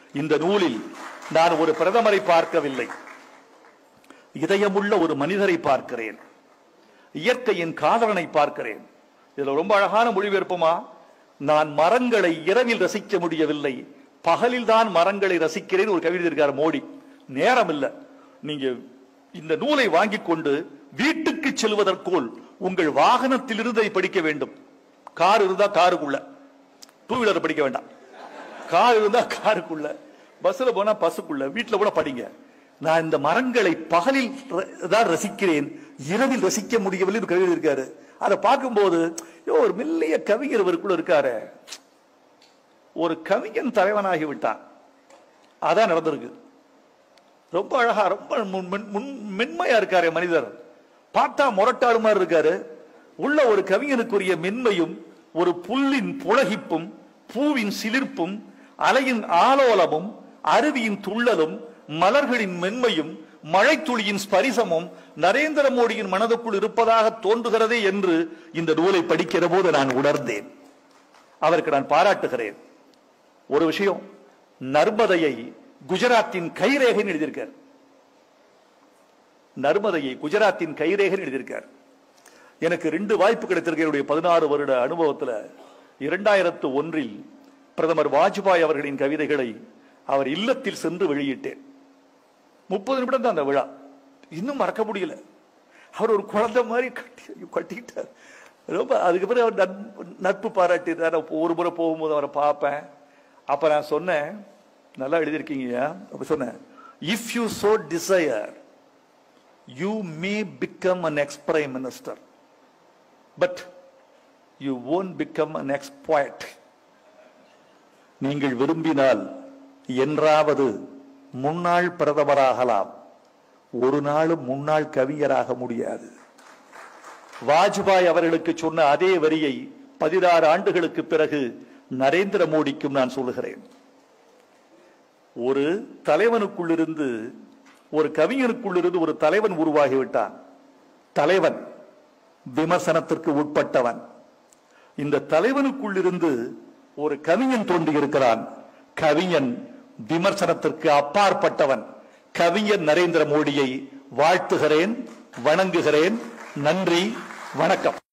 இந்த நூலில் நான் ஒரு பிரதமரை பார்க்கவில்லை இதயமுள்ள ஒரு மனிதரை பார்க்கிறேன் இயற்கையின் காதலனை பார்க்கிறேன் இதுல ரொம்ப அழகான மொழிபெயர்ப்புமா நான் மரங்களை இரவில் ரசிக்க முடியவில்லை பகலில் தான் மரங்களை ரசிக்கிறேன் ஒரு கவிதை இருக்கார் மோடி நேரம் இல்ல நீங்க இந்த நூலை வாங்கிக் கொண்டு வீட்டுக்கு செல்வதற்குள் உங்கள் வாகனத்தில் இருந்து இதை படிக்க வேண்டும் கார் இருந்தா காருக்குள்ள டூ வீலர் படிக்க வேண்டாம் கார் இருந்தா காருக்குள்ள பஸ்ல போனா பஸ்ஸுக்குள்ள வீட்டுல கூட படிங்க நான் இந்த மரங்களை பகலில் ர- தான் ரசிக்கிறேன் இரவில் ரசிக்க முடியவில்லை ஒரு கவிதை இருக்காரு அதை பார்க்கும்போது ஐயோ, ஒரு மெல்லிய கவிஞர் இவருக்குள்ள இருக்காரு ஒரு கவிஞன் தலைவனாகி விட்டான் அதான் நடந்திருக்கு ரொம்ப அழகா ரொம்ப முன்- முன்- முன்- மென்மையா இருக்காரு மனிதர் பார்த்தா முரட்டாடு மாதிரி இருக்காரு உள்ள ஒரு கவிஞனுக்குரிய மென்மையும் ஒரு புல்லின் புலகிப்பும் பூவின் சிலிர்ப்பும் அலையின் ஆலோலமும் அருவியின் துள்ளலும் மலர்களின் மென்மையும் மழைத்துளியின் ஸ்பரிசமும் நரேந்திர மோடியின் மனதுக்குள் இருப்பதாக தோன்றுகிறதே என்று இந்த நூலை படிக்கிற போது நான் உணர்ந்தேன் அவருக்கு நான் பாராட்டுகிறேன் ஒரு விஷயம் நர்மதையை குஜராத்தின் கைரேகைன்னு எழுதியிருக்கார் நர்மதையை குஜராத்தின் கைரேகைன்னு எழுதியிருக்கார் எனக்கு ரெண்டு வாய்ப்பு கிடைத்திருக்கு என்னுடைய பதினாறு வருட அனுபவத்துல இரண்டாயிரத்து ஒன்றில் பிரதமர் வாஜ்பாய் அவர்களின் கவிதைகளை அவர் இல்லத்தில் சென்று வெளியிட்டேன் முப்பது நிமிடம் தான் அந்த விழா இன்னும் மறக்க முடியல அவர் ஒரு குழந்தை மாதிரி கட்டி கட்டிக்கிட்டார் ரொம்ப அதுக்கு பிறகு அவர் நட்பு நட்பு பாராட்டினார் நான் ஒரு முறை போகும்போது அவரை பார்ப்பேன் அப்ப நான் சொன்னேன் நல்லா எழுதியிருக்கீங்க அப்ப சொன்னேன் if you so desire you may become a next prime minister but you won't become a next poet நீங்கள் விரும்பினால் என்றாவது முன்னாள் பிரதமராகலாம் ஒரு நாளும் முன்னாள் கவிஞராக முடியாது வாஜ்பாய் அவர்களுக்கு சொன்ன அதே வரியை பதினாறு ஆண்டுகளுக்கு பிறகு நரேந்திர மோடிக்கும் நான் சொல்லுகிறேன் ஒரு தலைவனுக்குள்ளிருந்து ஒரு கவிஞனுக்குள்ளிருந்து ஒரு தலைவன் உருவாகிவிட்டான் தலைவன் விமர்சனத்திற்கு உட்பட்டவன் இந்த தலைவனுக்குள்ளிருந்து ஒரு கவிஞன் தோன்றியிருக்கிறான் கவிஞன் விமர்சனத்திற்கு அப்பாற்பட்டவன் கவிஞர் நரேந்திர மோடியை வாழ்த்துகிறேன் வணங்குகிறேன் நன்றி வணக்கம்